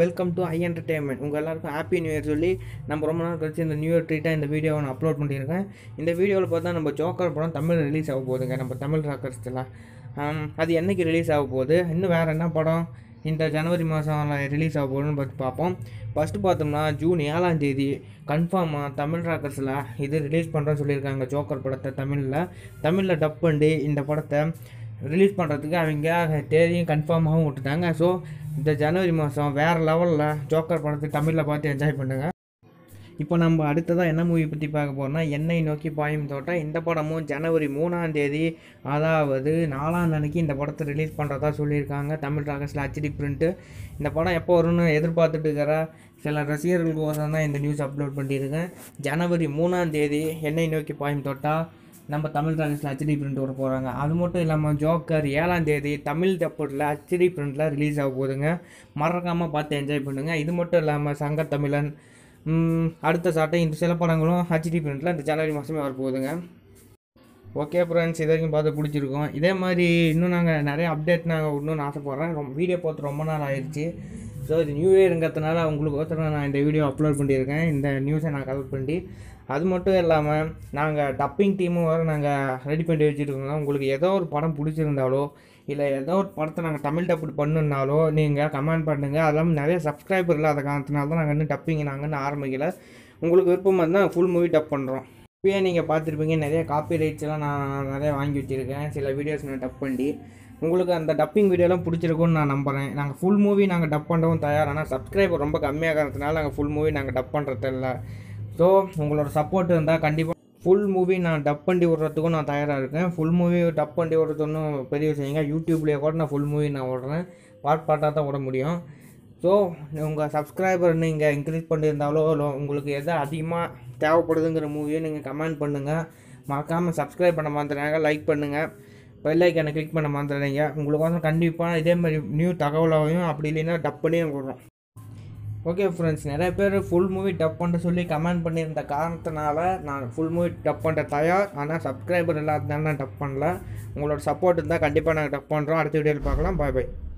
welcome to I entertainment உங்கள் எல்லாருக்கும் happy new year சொல்லி நம்ம ரொம்ப நாள் கழிச்சு இந்த நியூ இயர் ட்ரீட்டாக இந்த வீடியோவை நான் அப்லோட் பண்ணியிருக்கேன் இந்த வீடியோவில் பார்த்தா நம்ம ஜோக்கர் படம் தமிழ் ரிலீஸ் ஆக போகுதுங்க நம்ம தமிழ் ராக்கர்ஸ்லாம் அது என்னைக்கு ரிலீஸ் ஆக போகுது இன்னும் வேறு என்ன படம் இந்த ஜனவரி மாதம் ரிலீஸ் ஆக போகுதுன்னு பார்த்து பார்ப்போம் ஃபஸ்ட்டு பார்த்தோம்னா ஜூன் ஏழாம் தேதி கன்ஃபார்மாக தமிழ் ராக்கர்ஸில் இது ரிலீஸ் பண்ணுறேன்னு சொல்லியிருக்காங்க ஜோக்கர் படத்தை தமிழில் தமிழில் டப் பண்ணி இந்த படத்தை ரிலீஸ் பண்ணுறதுக்கு அவங்க தேதியும் கன்ஃபார்மாகவும் விட்டுட்டாங்க ஸோ இந்த ஜனவரி மாதம் வேறு லெவலில் ஜோக்கர் படத்தை தமிழில் பார்த்து என்ஜாய் பண்ணுங்கள் இப்போ நம்ம அடுத்ததாக என்ன மூவி பற்றி பார்க்க போகிறோம்னா என்னை நோக்கி பாயும் தோட்டம் இந்த படமும் ஜனவரி மூணாம் தேதி அதாவது நாலாம் அன்னைக்கு இந்த படத்தை ரிலீஸ் பண்ணுறதா சொல்லியிருக்காங்க தமிழ் ராகஸில் ஹச்டி பிரிண்ட்டு இந்த படம் எப்போ வரும்னு எதிர்பார்த்துட்டு இருக்கிற சில ரசிகர்களுக்கோசரம் தான் இந்த நியூஸ் அப்லோட் பண்ணியிருக்கேன் ஜனவரி மூணாம் தேதி என்னை நோக்கி பாயும் தோட்டா நம்ம தமிழ் ராகஸில் ஹச்டி பிரிண்ட் வர போகிறாங்க அது மட்டும் இல்லாமல் ஜோக்கர் ஏழாம் தேதி தமிழ் டப்பூரில் ஹச்டி பிரிண்டில் ரிலீஸ் ஆக போகுதுங்க மறக்காமல் பார்த்து என்ஜாய் பண்ணுங்கள் இது மட்டும் இல்லாமல் சங்க தமிழன் ம், அடுத்த சாட்டை இந்த சில படங்களும் ஹச்டி பிரிண்டில் இந்த ஜனவரி மாதமே வரப்போகுதுங்க ஓகே ஃப்ரெண்ட்ஸ் இது வரைக்கும் பார்த்து பிடிச்சிருக்கோம் இதே மாதிரி இன்னும் நாங்கள் நிறைய அப்டேட் நாங்கள் இன்னும் ஆசைப்பட்றேன் ரொம்ப வீடியோ பார்த்து ரொம்ப நாள் ஆயிடுச்சு ஸோ இது நியூ இயருங்கிறதுனால உங்களுக்கு ஒருத்தர் நான் இந்த வீடியோ அப்லோட் பண்ணியிருக்கேன் இந்த நியூஸை நான் கவர் பண்ணி அது மட்டும் இல்லாமல் நாங்கள் டப்பிங் டீமும் வேறு நாங்கள் ரெடி பண்ணி வச்சுருக்கோங்க உங்களுக்கு ஏதோ ஒரு படம் பிடிச்சிருந்தாலோ இல்லை ஏதோ ஒரு படத்தை நாங்கள் தமிழ் டப்பு பண்ணுனாலோ நீங்கள் கமெண்ட் பண்ணுங்கள் அது இல்லாமல் நிறைய சப்ஸ்கிரைபர் இல்லாத காரணத்தினால தான் நாங்கள் இன்னும் டப்பிங் நாங்கள் இன்னும் ஆரம்பிக்கல உங்களுக்கு விருப்பமாக இருந்தால் ஃபுல் மூவி டப் பண்ணுறோம் இப்போயே நீங்கள் பார்த்துருப்பீங்க நிறைய காப்பி ரைட்ஸ் எல்லாம் நான் நிறைய வாங்கி வச்சுருக்கேன் சில வீடியோஸ் நான் டப் பண்ணி உங்களுக்கு அந்த டப்பிங் வீடியோலாம் பிடிச்சிருக்கும்னு நான் நம்புகிறேன் நாங்கள் ஃபுல் மூவி நாங்கள் டப் பண்ணவும் தயார் ஆனால் சப்ஸ்கிரைபர் ரொம்ப கம்மியாகிறதுனால நாங்கள் ஃபுல் மூவி நாங்கள் டப் பண்ணுறது இல்லை ஸோ உங்களோட சப்போர்ட் இருந்தால் கண்டிப்பாக ஃபுல் மூவி நான் டப் பண்ணி விட்றதுக்கும் நான் தயாராக இருக்கேன் ஃபுல் மூவி டப் பண்ணி விட்றது ஒன்றும் பெரிய விஷயங்க யூடியூப்லேயே கூட நான் ஃபுல் மூவி நான் விட்றேன் பார்ட் பார்ட்டாக தான் விட முடியும் ஸோ உங்கள் சப்ஸ்கிரைபர் நீங்கள் இன்க்ரீஸ் பண்ணியிருந்தாலோ இல்லை உங்களுக்கு எது அதிகமாக தேவைப்படுதுங்கிற மூவியை நீங்கள் கமெண்ட் பண்ணுங்கள் மறக்காமல் சப்ஸ்கிரைப் பண்ண மறந்துடுறாங்க லைக் பண்ணுங்கள் பெல் ஐக்கனை கிளிக் பண்ண மறந்துடுறீங்க உங்களுக்கு கண்டிப்பாக இதே மாதிரி நியூ தகவலாகவும் அப்படி இல்லைன்னா டப் பண்ணி விட்றோம் ஓகே ஃப்ரெண்ட்ஸ் நிறைய பேர் ஃபுல் மூவி டப் பண்ண சொல்லி கமெண்ட் பண்ணியிருந்த காரணத்தினால நான் ஃபுல் மூவி டப் பண்ணுற தயார் ஆனால் சப்ஸ்கிரைபர் இல்லாததுனால நான் டப் பண்ணல உங்களோட சப்போர்ட் இருந்தால் கண்டிப்பாக நாங்கள் டப் பண்ணுறோம் அடுத்த வீடியோவில் பார்க்கலாம் பாய் பாய்